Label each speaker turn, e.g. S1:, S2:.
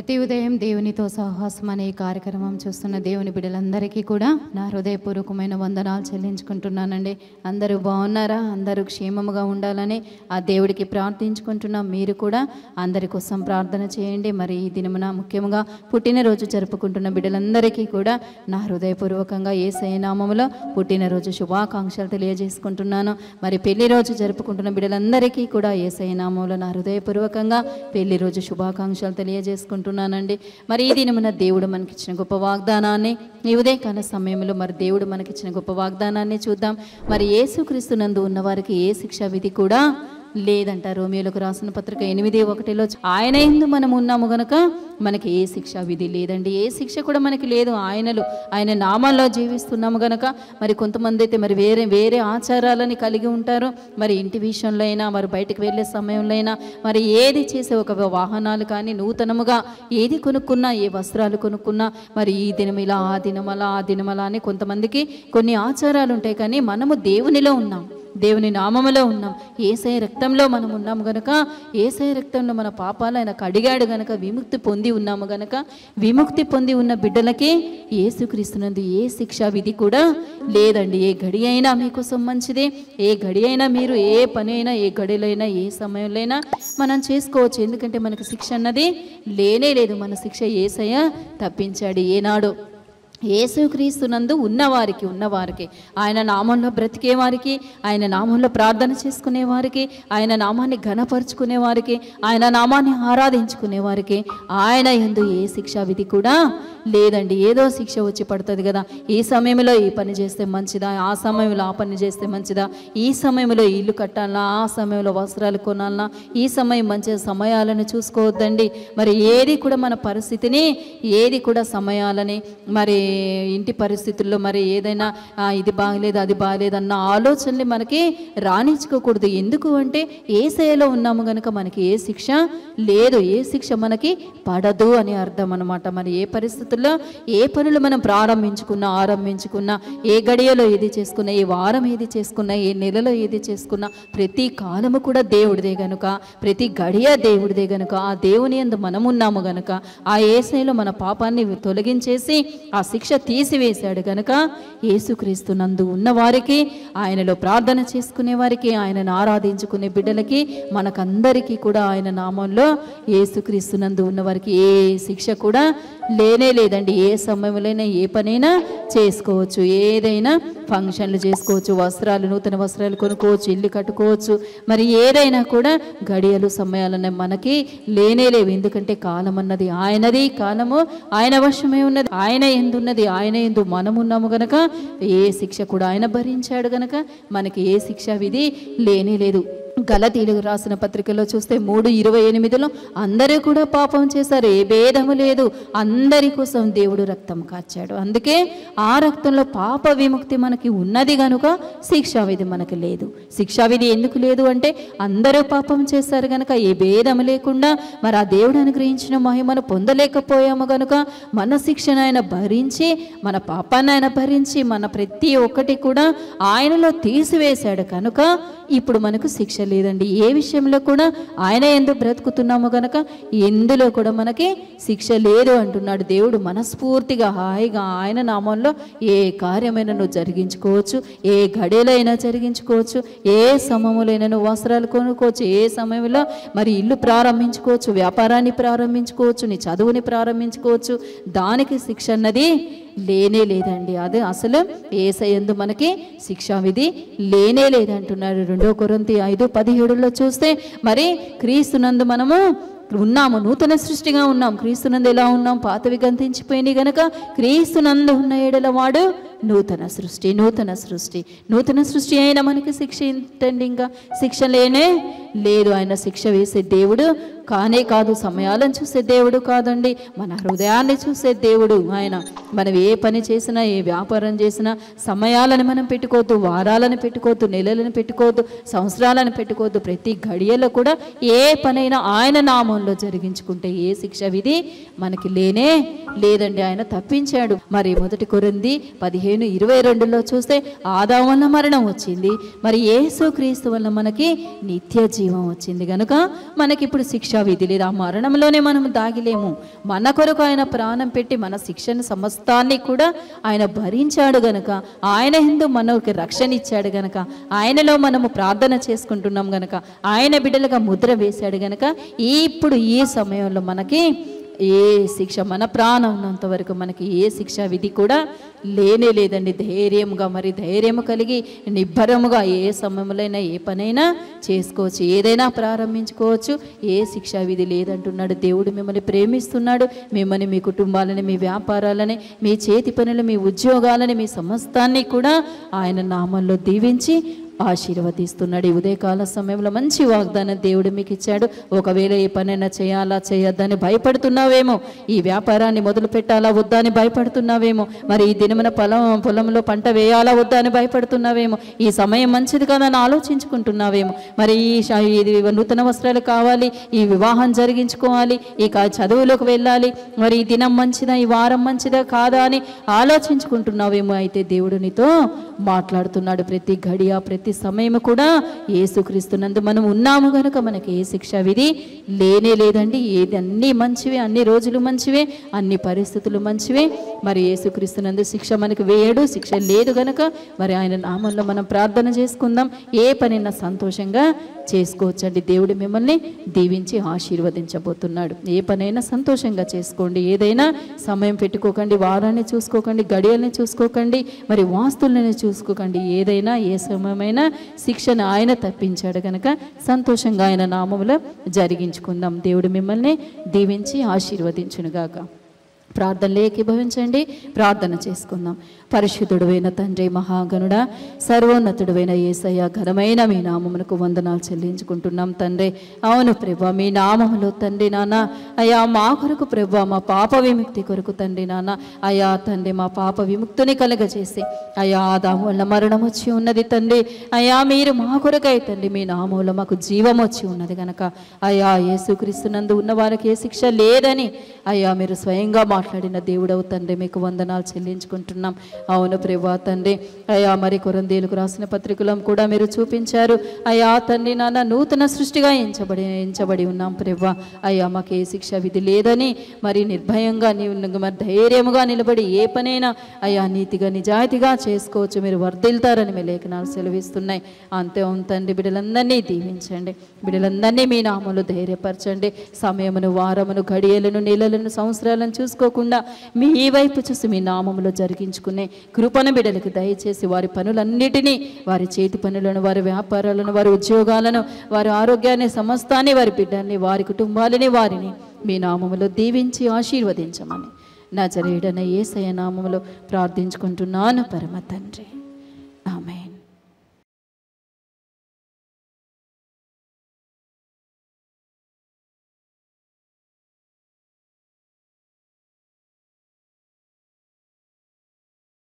S1: ప్రతి ఉదయం దేవునితో సహవాసం అనే ఈ కార్యక్రమం చూస్తున్న దేవుని బిడ్డలందరికీ కూడా నా హృదయపూర్వకమైన వందనాలు చెల్లించుకుంటున్నానండి అందరూ బాగున్నారా అందరూ క్షేమముగా ఉండాలని ఆ దేవుడికి ప్రార్థించుకుంటున్నాం మీరు కూడా అందరి కోసం ప్రార్థన చేయండి మరి ఈ దినమున ముఖ్యంగా పుట్టినరోజు జరుపుకుంటున్న బిడ్డలందరికీ కూడా నా హృదయపూర్వకంగా ఏ నామములో పుట్టినరోజు శుభాకాంక్షలు తెలియజేసుకుంటున్నాను మరి పెళ్లి రోజు జరుపుకుంటున్న బిడ్డలందరికీ కూడా ఏ నామంలో నా హృదయపూర్వకంగా పెళ్లి రోజు శుభాకాంక్షలు తెలియజేసుకుంటున్నానండి మరి ఈ దినమున దేవుడు మనకిచ్చిన గొప్ప వాగ్దానాన్ని ఈ ఉదయకాల సమయంలో మరి దేవుడు మనకిచ్చిన గొప్ప వాగ్దానాన్ని చూద్దాం మరి యేసుక్రీస్తునందు ఉన్న వారికి ఏ శిక్షా విధి కూడా లేదంట రోమియోలకు రాసిన పత్రిక ఎనిమిది ఒకటిలో ఆయన ఎందు మనం ఉన్నాము గనక మనకి ఏ శిక్ష విధి లేదండి ఏ శిక్ష కూడా మనకి లేదు ఆయనలో ఆయన నామంలో జీవిస్తున్నాము గనక మరి కొంతమంది అయితే మరి వేరే వేరే ఆచారాలని కలిగి ఉంటారు మరి ఇంటి విషయంలో అయినా మరి బయటకు వెళ్ళే సమయంలో అయినా మరి ఏది చేసే ఒక వాహనాలు కానీ నూతనముగా ఏది కొనుక్కున్నా ఏ వస్త్రాలు కొనుక్కున్నా మరి ఈ దినం ఇలా ఆ దినం అలా ఆ దినం అలా అని కొంతమందికి కొన్ని ఆచారాలు ఉంటాయి కానీ మనము దేవునిలో ఉన్నాం దేవుని నామములో ఉన్నాం ఏసై రక్తంలో మనం ఉన్నాము గనక ఏసై రక్తంలో మన పాపాలు ఆయన కడిగాడు గనక విముక్తి పొంది ఉన్నాము గనక విముక్తి పొంది ఉన్న బిడ్డలకి ఏసుక్రీస్తునందు ఏ శిక్షా విధి కూడా లేదండి ఏ గడి అయినా మీకోసం మంచిదే ఏ గడి అయినా మీరు ఏ పని అయినా ఏ గడిలో అయినా ఏ సమయంలో అయినా మనం చేసుకోవచ్చు ఎందుకంటే మనకు శిక్ష అన్నది లేనే లేదు మన శిక్ష ఏసయ్య తప్పించాడు ఏనాడు యేసుక్రీస్తునందు ఉన్నవారికి ఉన్నవారికి ఆయన నామంలో బ్రతికే వారికి ఆయన నామంలో ప్రార్థన చేసుకునే వారికి ఆయన నామాన్ని ఘనపరుచుకునే వారికి ఆయన నామాన్ని ఆరాధించుకునే వారికి ఆయన ఎందు ఏ శిక్షా విధి కూడా లేదండి ఏదో శిక్ష వచ్చి పడుతుంది కదా ఈ సమయంలో ఈ పని చేస్తే మంచిదా ఆ సమయంలో ఆ పని చేస్తే మంచిదా ఈ సమయంలో ఇల్లు కట్టాలనా ఆ సమయంలో వస్త్రాలు కొనాలనా ఈ సమయం మంచి సమయాలను చూసుకోవద్దండి మరి ఏది కూడా మన పరిస్థితిని ఏది కూడా సమయాలని మరి ఇంటి పరిస్థితుల్లో మరి ఏదైనా ఆ, ఇది బాగలేదు అది బాగలేదు అన్న ఆలోచనలు మనకి రాణించుకోకూడదు ఎందుకు అంటే ఏ శైలో ఉన్నాము కనుక మనకి ఏ శిక్ష లేదు ఏ శిక్ష మనకి పడదు అని అర్థం అనమాట మరి ఏ పరిస్థితుల్లో ఏ పనులు మనం ప్రారంభించుకున్నా ఆరంభించుకున్నా ఏ గడియలో ఏది చేసుకున్నా ఏ వారం ఏది చేసుకున్నా ఏ నెలలో ఏది చేసుకున్నా ప్రతి కాలము కూడా దేవుడిదే గనుక ప్రతి గడియ దేవుడిదే గనుక ఆ దేవుని యందు మనం ఉన్నాము గనుక ఆ ఏసైలో మన పాపాన్ని తొలగించేసి ఆ శిక్ష తీసివేశాడు గనుక యేసుక్రీస్తు నందు ఉన్న వారికి ఆయనలో ప్రార్థన చేసుకునే వారికి ఆయనను ఆరాధించుకునే బిడ్డలకి మనకందరికీ కూడా ఆయన నామంలో యేసుక్రీస్తు నందు ఉన్న వారికి ఏ శిక్ష కూడా లేనే లేదండి ఏ సమయంలోనైనా ఏ పనైనా చేసుకోవచ్చు ఏదైనా ఫంక్షన్లు చేసుకోవచ్చు వస్త్రాలు నూతన వస్త్రాలు కొనుక్కోవచ్చు ఇల్లు కట్టుకోవచ్చు మరి ఏదైనా కూడా గడియలు సమయాలనే మనకి లేనే లేవు ఎందుకంటే కాలం అన్నది ఆయనది కాలము ఆయన వశమే ఉన్నది ఆయన ఎందున్నది ఆయన ఎందు మనమున్నాము గనక ఏ శిక్ష కూడా ఆయన భరించాడు గనక మనకి ఏ శిక్ష విధి లేనే లేదు గలతీలకు రాసిన పత్రికలో చూస్తే మూడు ఇరవై ఎనిమిదిలో అందరూ కూడా పాపం చేశారు ఏ భేదము లేదు అందరి కోసం దేవుడు రక్తం కార్చాడు అందుకే ఆ రక్తంలో పాప విముక్తి మనకి ఉన్నది కనుక శిక్షావిధి మనకి లేదు శిక్షావిధి ఎందుకు లేదు అంటే అందరూ పాపం చేశారు కనుక ఏ భేదము లేకుండా మరి ఆ దేవుడు అనుగ్రహించిన మహిమను పొందలేకపోయాము కనుక మన శిక్షను ఆయన భరించి మన పాపాన్ని ఆయన భరించి మన ప్రతి ఒక్కటి కూడా ఆయనలో తీసివేశాడు కనుక ఇప్పుడు మనకు శిక్ష లేదండి ఏ విషయంలో కూడా ఆయన ఎందుకు బ్రతుకుతున్నాము గనక ఎందులో కూడా మనకి శిక్ష లేదు అంటున్నాడు దేవుడు మనస్ఫూర్తిగా హాయిగా ఆయన నామంలో ఏ కార్యమైనా నువ్వు జరిగించుకోవచ్చు ఏ గడియలైనా జరిగించుకోవచ్చు ఏ సమయములైనా నువ్వు వస్త్రాలు కొనుక్కోవచ్చు ఏ సమయంలో మరి ఇల్లు ప్రారంభించుకోవచ్చు వ్యాపారాన్ని ప్రారంభించుకోవచ్చు నీ చదువుని ప్రారంభించుకోవచ్చు దానికి శిక్ష అన్నది లేనే లేదండి అదే అసలు ఏసయందు మనకి శిక్షా విధి లేనే లేదంటున్నారు రెండో కొరంతి ఐదు పదిహేడులో చూస్తే మరి క్రీస్తునందు మనము ఉన్నాము నూతన సృష్టిగా ఉన్నాం క్రీస్తునందు ఎలా ఉన్నాం పాతవి గంతించిపోయినాయి గనక క్రీస్తునందు ఉన్న ఏడల వాడు నూతన సృష్టి నూతన సృష్టి నూతన సృష్టి అయినా మనకి శిక్ష ఏంటండి ఇంకా శిక్ష లేనే లేదు ఆయన శిక్ష వేసే దేవుడు కానే కాదు సమయాలను చూసే దేవుడు కాదండి మన హృదయాన్ని చూసే దేవుడు ఆయన మనం ఏ పని చేసినా ఏ వ్యాపారం చేసినా సమయాలను మనం పెట్టుకోవద్దు వారాలను పెట్టుకోవద్దు నెలలను పెట్టుకోవద్దు సంవత్సరాలను పెట్టుకోవద్దు ప్రతి గడియలో కూడా ఏ పనైనా ఆయన నామంలో జరిగించుకుంటే ఏ శిక్ష విధి మనకి లేనే లేదండి ఆయన తప్పించాడు మరి మొదటి కొరింది పదిహేడు పదిహేను ఇరవై రెండులో చూస్తే ఆదాం వల్ల మరణం వచ్చింది మరి యేసు క్రీస్తు వల్ల మనకి నిత్య జీవం వచ్చింది కనుక మనకి ఇప్పుడు శిక్షా విధి లేదు ఆ మరణంలోనే మనం దాగిలేము మన కొరకు ఆయన ప్రాణం పెట్టి మన శిక్షణ సమస్తాన్ని కూడా ఆయన భరించాడు గనుక ఆయన ఎందు మనకి రక్షణ ఇచ్చాడు గనక ఆయనలో మనము ప్రార్థన చేసుకుంటున్నాం గనక ఆయన బిడ్డలుగా ముద్ర వేశాడు గనక ఇప్పుడు ఈ సమయంలో మనకి ఏ శిక్ష మన ప్రాణం ఉన్నంత వరకు మనకి ఏ శిక్షా విధి కూడా లేనే లేదండి ధైర్యంగా మరి ధైర్యము కలిగి నిబ్బరముగా ఏ సమయంలోనైనా ఏ పనైనా చేసుకోవచ్చు ఏదైనా ప్రారంభించుకోవచ్చు ఏ శిక్షా విధి లేదంటున్నాడు దేవుడు మిమ్మల్ని ప్రేమిస్తున్నాడు మిమ్మల్ని మీ కుటుంబాలని మీ వ్యాపారాలని మీ చేతి పనులు మీ ఉద్యోగాలని మీ సమస్తాన్ని కూడా ఆయన నామంలో దీవించి ఆశీర్వదిస్తున్నాడు ఈ ఉదయకాల సమయంలో మంచి వాగ్దానం దేవుడు మీకు ఇచ్చాడు ఒకవేళ ఏ పనైనా చేయాలా చేయొద్దని భయపడుతున్నావేమో ఈ వ్యాపారాన్ని మొదలు పెట్టాలా వద్దా అని భయపడుతున్నావేమో మరి ఈ దినమున పొలం పొలంలో పంట వేయాలా వద్దా అని భయపడుతున్నావేమో ఈ సమయం మంచిది కదా అని ఆలోచించుకుంటున్నావేమో మరి ఈ శ- ఇది నూతన వస్త్రాలు కావాలి ఈ వివాహం జరిగించుకోవాలి ఈ కా- చదువులోకి వెళ్ళాలి మరి ఈ దినం మంచిదా ఈ వారం మంచిదా కాదా అని ఆలోచించుకుంటున్నావేమో అయితే దేవుడు నీతో మాట్లాడుతున్నాడు ప్రతి గడియ ప్రతి సమయం కూడా ఏసుక్రీస్తునందు మనం ఉన్నాము కనుక మనకి ఏ శిక్ష విధి లేనే లేదండి ఏది అన్నీ మంచివే అన్ని రోజులు మంచివే అన్ని పరిస్థితులు మంచివే మరి ఏసుక్రీస్తునందు శిక్ష మనకు వేయడు శిక్ష లేదు గనక మరి ఆయన నామంలో మనం ప్రార్థన చేసుకుందాం ఏ పనైనా సంతోషంగా చేసుకోవచ్చండి దేవుడు మిమ్మల్ని దీవించి ఆశీర్వదించబోతున్నాడు ఏ పనైనా సంతోషంగా చేసుకోండి ఏదైనా సమయం పెట్టుకోకండి వారాన్ని చూసుకోకండి గడియల్ని చూసుకోకండి మరి వాస్తుల్ని చూసుకోకండి ఏదైనా ఏ సమయమైనా శిక్షను ఆయన తప్పించాడు కనుక సంతోషంగా ఆయన నామములో జరిగించుకుందాం దేవుడు మిమ్మల్ని దీవించి ఆశీర్వదించునుగాక ప్రార్థనలు ఏకీభవించండి ప్రార్థన చేసుకుందాం పరిశుద్ధుడువైన తండ్రి మహాగణుడ సర్వోన్నతుడువైన ఏసయ్య ఘనమైన మీ నామమునకు వందనాలు చెల్లించుకుంటున్నాం తండ్రి అవును ప్రభా మీ నామములో తండ్రి నాన్న అయ్యా మా కొరకు ప్రభా మా పాప విముక్తి కొరకు తండ్రి నాన్న అయ్యా తండ్రి మా పాప విముక్తిని కలగజేసి అయ్యా ఆదాము వల్ల మరణం వచ్చి ఉన్నది తండ్రి అయ్యా మీరు మా కొరకై తండ్రి మీ నామంలో మాకు జీవం వచ్చి ఉన్నది గనక అయ్యా యేసుక్రీస్తునందు ఉన్న వారికి ఏ శిక్ష లేదని అయ్యా మీరు స్వయంగా మాట్లాడిన దేవుడవు తండ్రి మీకు వందనాలు చెల్లించుకుంటున్నాం అవును ప్రభా తండ్రి అయ్యా మరి కొరందేలకు రాసిన పత్రికలో కూడా మీరు చూపించారు అయ్యా తండ్రి నాన్న నూతన సృష్టిగా ఎంచబడి ఎంచబడి ఉన్నాం ప్రభా అయ్యా మాకు ఏ శిక్ష విధి లేదని మరి నిర్భయంగా నీవు మరి ధైర్యముగా నిలబడి ఏ పనైనా అయ్యా నీతిగా నిజాయితీగా చేసుకోవచ్చు మీరు వర్ధిల్తారని మీ లేఖనాలు సెలవిస్తున్నాయి అంతే ఉంతండి బిడ్డలందరినీ దీవించండి బిడ్డలందరినీ మీ నామలు ధైర్యపరచండి సమయమును వారమును గడియలను నెలలను సంవత్సరాలను చూసుకోకుండా మీ వైపు చూసి మీ నామములో జరిగించుకునే కృపణ బిడ్డలకు దయచేసి వారి పనులన్నిటినీ వారి చేతి పనులను వారి వ్యాపారాలను వారి ఉద్యోగాలను వారి ఆరోగ్యాన్ని సమస్తాన్ని వారి బిడ్డల్ని వారి కుటుంబాలని వారిని మీ నామములో దీవించి ఆశీర్వదించమని నా జరేడన ఏసయ నామములో ప్రార్థించుకుంటున్నాను పరమ తండ్రి